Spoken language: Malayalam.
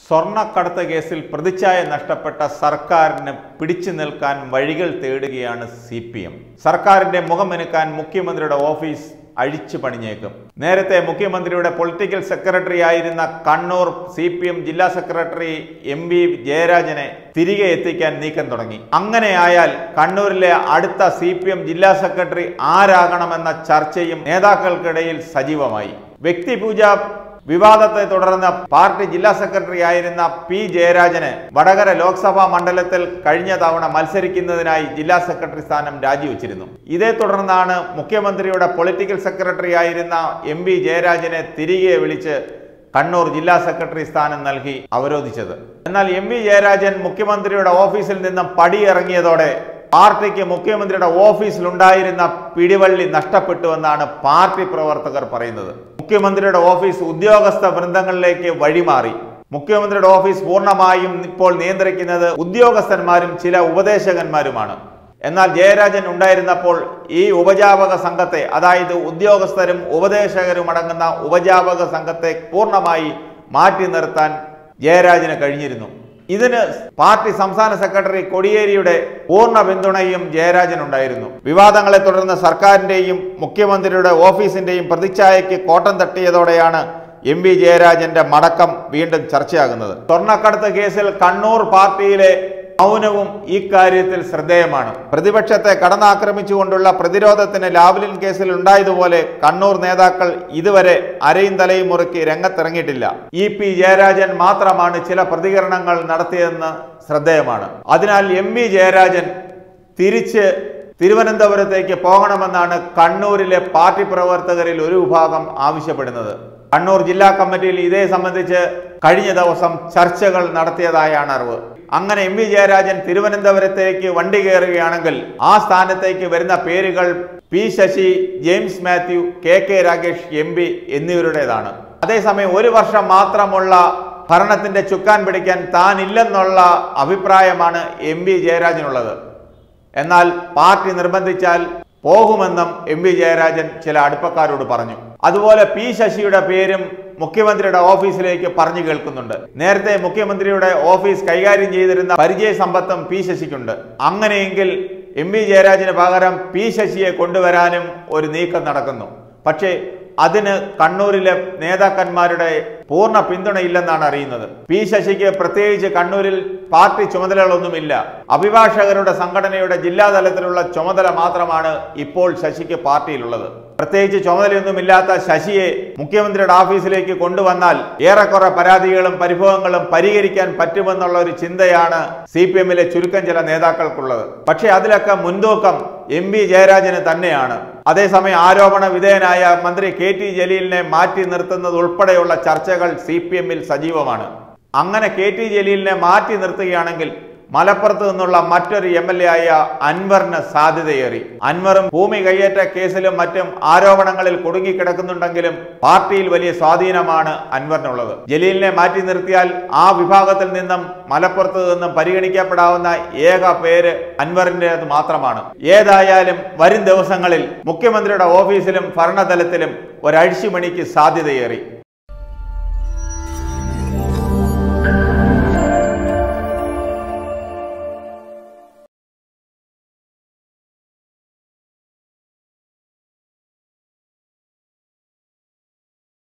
സ്വർണ്ണക്കടത്ത് കേസിൽ പ്രതിച്ഛായ നഷ്ടപ്പെട്ട സർക്കാരിന് പിടിച്ചു നിൽക്കാൻ വഴികൾ തേടുകയാണ് സി പി എം സർക്കാരിന്റെ മുഖമെനുക്കാൻ മുഖ്യമന്ത്രിയുടെ ഓഫീസ് അഴിച്ചു പണിഞ്ഞേക്കും നേരത്തെ മുഖ്യമന്ത്രിയുടെ പൊളിറ്റിക്കൽ സെക്രട്ടറി ആയിരുന്ന കണ്ണൂർ സി പി എം ജില്ലാ സെക്രട്ടറി എം വി ജയരാജനെ തിരികെ എത്തിക്കാൻ നീക്കം തുടങ്ങി അങ്ങനെയായാൽ കണ്ണൂരിലെ അടുത്ത സി പി എം ജില്ലാ സെക്രട്ടറി ആരാകണമെന്ന ചർച്ചയും നേതാക്കൾക്കിടയിൽ സജീവമായി വ്യക്തിപൂജ വിവാദത്തെ തുടർന്ന് പാർട്ടി ജില്ലാ സെക്രട്ടറി ആയിരുന്ന പി ജയരാജന് വടകര ലോക്സഭാ മണ്ഡലത്തിൽ കഴിഞ്ഞ തവണ മത്സരിക്കുന്നതിനായി ജില്ലാ സെക്രട്ടറി സ്ഥാനം രാജിവെച്ചിരുന്നു ഇതേ തുടർന്നാണ് മുഖ്യമന്ത്രിയുടെ പൊളിറ്റിക്കൽ സെക്രട്ടറി ആയിരുന്ന എം വി ജയരാജനെ തിരികെ വിളിച്ച് കണ്ണൂർ ജില്ലാ സെക്രട്ടറി സ്ഥാനം നൽകി അവരോധിച്ചത് എന്നാൽ എം വി ജയരാജൻ മുഖ്യമന്ത്രിയുടെ ഓഫീസിൽ നിന്നും പടിയിറങ്ങിയതോടെ പാർട്ടിക്ക് മുഖ്യമന്ത്രിയുടെ ഓഫീസിലുണ്ടായിരുന്ന പിടിവള്ളി നഷ്ടപ്പെട്ടുവെന്നാണ് പാർട്ടി പ്രവർത്തകർ പറയുന്നത് മുഖ്യമന്ത്രിയുടെ ഓഫീസ് ഉദ്യോഗസ്ഥ വൃന്ദങ്ങളിലേക്ക് വഴിമാറി മുഖ്യമന്ത്രിയുടെ ഓഫീസ് പൂർണ്ണമായും ഇപ്പോൾ നിയന്ത്രിക്കുന്നത് ഉദ്യോഗസ്ഥന്മാരും ചില ഉപദേശകന്മാരുമാണ് എന്നാൽ ജയരാജൻ ഉണ്ടായിരുന്നപ്പോൾ ഈ ഉപജാപക സംഘത്തെ അതായത് ഉദ്യോഗസ്ഥരും ഉപദേശകരും അടങ്ങുന്ന ഉപജാപക സംഘത്തെ പൂർണ്ണമായി മാറ്റി നിർത്താൻ ജയരാജന് കഴിഞ്ഞിരുന്നു ഇതിന് പാർട്ടി സംസ്ഥാന സെക്രട്ടറി കൊടിയേരിയുടെ പൂർണ്ണ പിന്തുണയും ജയരാജൻ ഉണ്ടായിരുന്നു വിവാദങ്ങളെ തുടർന്ന് സർക്കാരിന്റെയും മുഖ്യമന്ത്രിയുടെ ഓഫീസിന്റെയും പ്രതിച്ഛായയ്ക്ക് കോട്ടം തട്ടിയതോടെയാണ് എം വി ജയരാജന്റെ മടക്കം വീണ്ടും ചർച്ചയാകുന്നത് സ്വർണ്ണക്കടത്ത് കേസിൽ കണ്ണൂർ പാർട്ടിയിലെ മൗനവും ഇക്കാര്യത്തിൽ ശ്രദ്ധേയമാണ് പ്രതിപക്ഷത്തെ കടന്നാക്രമിച്ചുകൊണ്ടുള്ള പ്രതിരോധത്തിന് ലാവ്ലിൻ കേസിൽ ഉണ്ടായതുപോലെ കണ്ണൂർ നേതാക്കൾ ഇതുവരെ അരയും തലയും മുറുക്കി രംഗത്തിറങ്ങിയിട്ടില്ല ഇ പി ജയരാജൻ മാത്രമാണ് ചില പ്രതികരണങ്ങൾ നടത്തിയതെന്ന് ശ്രദ്ധേയമാണ് അതിനാൽ എം വി ജയരാജൻ തിരിച്ച് തിരുവനന്തപുരത്തേക്ക് പോകണമെന്നാണ് കണ്ണൂരിലെ പാർട്ടി പ്രവർത്തകരിൽ ഒരു വിഭാഗം ആവശ്യപ്പെടുന്നത് കണ്ണൂർ ജില്ലാ കമ്മിറ്റിയിൽ ഇതേ സംബന്ധിച്ച് കഴിഞ്ഞ ദിവസം ചർച്ചകൾ നടത്തിയതായാണ് അറിവ് അങ്ങനെ എം വി ജയരാജൻ തിരുവനന്തപുരത്തേക്ക് വണ്ടി കയറുകയാണെങ്കിൽ ആ സ്ഥാനത്തേക്ക് വരുന്ന പേരുകൾ P Sasi James Mathew K K Ragesh M P എന്നിവരുടേതാണ് അതേസമയം ഒരു വർഷം മാത്രമുള്ള ഭരണത്തിന്റെ ചുക്കാൻ പിടിക്കാൻ താനില്ലെന്നുള്ള അഭിപ്രായമാണ് എം വി ജയരാജനുള്ളത് എന്നാൽ പാർട്ടി നിർബന്ധിച്ചാൽ പോകുമെന്നും എം വി ജയരാജൻ ചില അടുപ്പക്കാരോട് പറഞ്ഞു അതുപോലെ പി ശശിയുടെ പേരും മുഖ്യമന്ത്രിയുടെ ഓഫീസിലേക്ക് പറഞ്ഞു കേൾക്കുന്നുണ്ട് നേരത്തെ മുഖ്യമന്ത്രിയുടെ ഓഫീസ് കൈകാര്യം ചെയ്തിരുന്ന പരിചയ സമ്പത്തും പി ശശിക്കുണ്ട് അങ്ങനെയെങ്കിൽ എം വി ജയരാജന് പകരം പി ശശിയെ കൊണ്ടുവരാനും ഒരു നീക്കം നടക്കുന്നു പക്ഷേ അതിന് കണ്ണൂരിലെ നേതാക്കന്മാരുടെ പൂർണ്ണ പിന്തുണയില്ലെന്നാണ് അറിയുന്നത് പി ശശിക്ക് പ്രത്യേകിച്ച് കണ്ണൂരിൽ പാർട്ടി ചുമതലകളൊന്നുമില്ല അഭിഭാഷകരുടെ സംഘടനയുടെ ജില്ലാതലത്തിലുള്ള ചുമതല മാത്രമാണ് ഇപ്പോൾ ശശിക്ക് പാർട്ടിയിലുള്ളത് പ്രത്യേകിച്ച് ചുമതലയൊന്നുമില്ലാത്ത ശശിയെ മുഖ്യമന്ത്രിയുടെ ഓഫീസിലേക്ക് കൊണ്ടുവന്നാൽ ഏറെക്കുറെ പരാതികളും പരിഭവങ്ങളും പരിഹരിക്കാൻ പറ്റുമെന്നുള്ള ഒരു ചിന്തയാണ് സി പി എമ്മിലെ ചുരുക്കം ചില നേതാക്കൾക്കുള്ളത് പക്ഷേ അതിലൊക്കെ മുൻതൂക്കം എം വി ജയരാജന് തന്നെയാണ് അതേസമയം ആരോപണ വിധേയനായ മന്ത്രി കെ ടി ജലീലിനെ മാറ്റി നിർത്തുന്നത് ഉൾപ്പെടെയുള്ള ചർച്ചകൾ സി പി എമ്മിൽ സജീവമാണ് അങ്ങനെ കെ ടി ജലീലിനെ മാറ്റി നിർത്തുകയാണെങ്കിൽ മലപ്പുറത്ത് നിന്നുള്ള മറ്റൊരു എം എൽ എ ആയ അൻവറിന് സാധ്യതയേറി അൻവറും ഭൂമി കയ്യേറ്റ കേസിലും മറ്റും ആരോപണങ്ങളിൽ കുടുങ്ങിക്കിടക്കുന്നുണ്ടെങ്കിലും പാർട്ടിയിൽ വലിയ സ്വാധീനമാണ് അൻവറിനുള്ളത് ജലീലിനെ മാറ്റി നിർത്തിയാൽ ആ വിഭാഗത്തിൽ നിന്നും മലപ്പുറത്ത് നിന്നും പരിഗണിക്കപ്പെടാവുന്ന ഏക പേര് അൻവറിൻ്റെത് മാത്രമാണ് ഏതായാലും വരും ദിവസങ്ങളിൽ മുഖ്യമന്ത്രിയുടെ ഓഫീസിലും ഭരണതലത്തിലും ഒരഴിച്ചുമണിക്ക് സാധ്യതയേറി